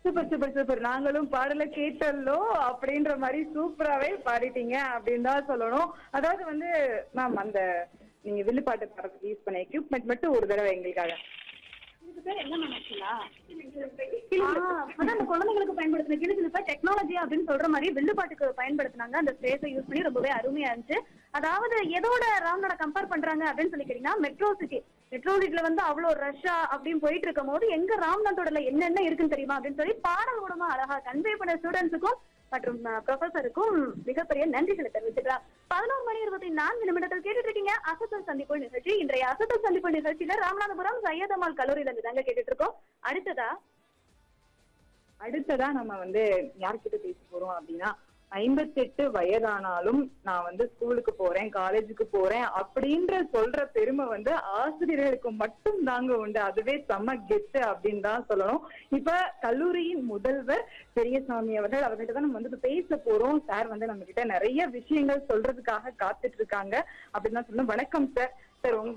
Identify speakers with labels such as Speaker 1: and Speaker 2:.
Speaker 1: super super super நாங்களும் பாடல கேட்டல்லோ அப்படின்ற மாதிரி சூப்பராவே பாடிட்டீங்க அப்படின்னு தான் சொல்லணும் அதாவது வந்து மேம் அந்த நீங்க வில்லுப்பாட்டு பாடுறதுக்கு யூஸ் பண்ண எக்யூப்மெண்ட் மட்டும் ஒரு தடவை எங்களுக்காக
Speaker 2: இதுக்கு பேர் என்ன நினைச்சீங்களா அதான் அந்த குழந்தைங்களுக்கு பயன்படுத்தின கிளி கிளிப்பா டெக்னாலஜி அப்படின்னு சொல்ற மாதிரி வில்லுப்பாட்டுக்கு பயன்படுத்தினாங்க அந்த ஸ்பேஸை யூஸ் பண்ணி ரொம்பவே அருமையா இருந்துச்சு அதாவது எதோட ராம்நாட கம்பேர் பண்றாங்க அப்படின்னு சொல்லி கேட்டீங்கன்னா மெட்ரோ சிட்டி மெட்ரோ சிட்டில வந்து அவ்வளவு ரஷ்ஷா அப்படின்னு போயிட்டு இருக்கும் போது எங்க ராம்நாத்தோட என்னென்ன இருக்குன்னு தெரியுமா அப்படின்னு சொல்லி பாடல் மூலமா அழகா கன்வே பண்ண ஸ்டூடெண்ட்ஸுக்கும் மற்றும் ப்ரொஃபசருக்கும் மிகப்பெரிய நன்றிகளை தெரிவிச்சுக்கலாம் பதினோரு மணி இருபத்தி நான்கு நிமிடத்தில் கேட்டுட்டு இருக்கீங்க அசத்தல் சந்திப்பு நிகழ்ச்சி இன்றைய அசத்தல் சந்திப்பு நிகழ்ச்சியில ராமநாதபுரம் சையதமால் கல்லூரியில இருந்து தாங்க கேட்டுட்டு இருக்கோம் அடுத்ததா
Speaker 1: அடுத்ததா நம்ம வந்து யார்கிட்ட பேச போறோம் அப்படின்னா ஐம்பத்தெட்டு வயதானாலும் நான் வந்து ஸ்கூலுக்கு போறேன் காலேஜுக்கு போறேன் அப்படின்ற சொல்ற பெருமை வந்து ஆசிரியர்களுக்கு மட்டும் தாங்க உண்டு அதுவே செம்ம கெத்து அப்படின்னு தான் சொல்லணும் இப்ப கல்லூரியின் முதல்வர் பெரியசாமி அவர்கள் அவர்கிட்ட தான் நம்ம வந்து இப்ப பேச போறோம் சார் வந்து நம்ம கிட்ட நிறைய விஷயங்கள் சொல்றதுக்காக காத்துட்டு இருக்காங்க அப்படின்னு தான் சொல்லணும் வணக்கம் சார் சார் உங்க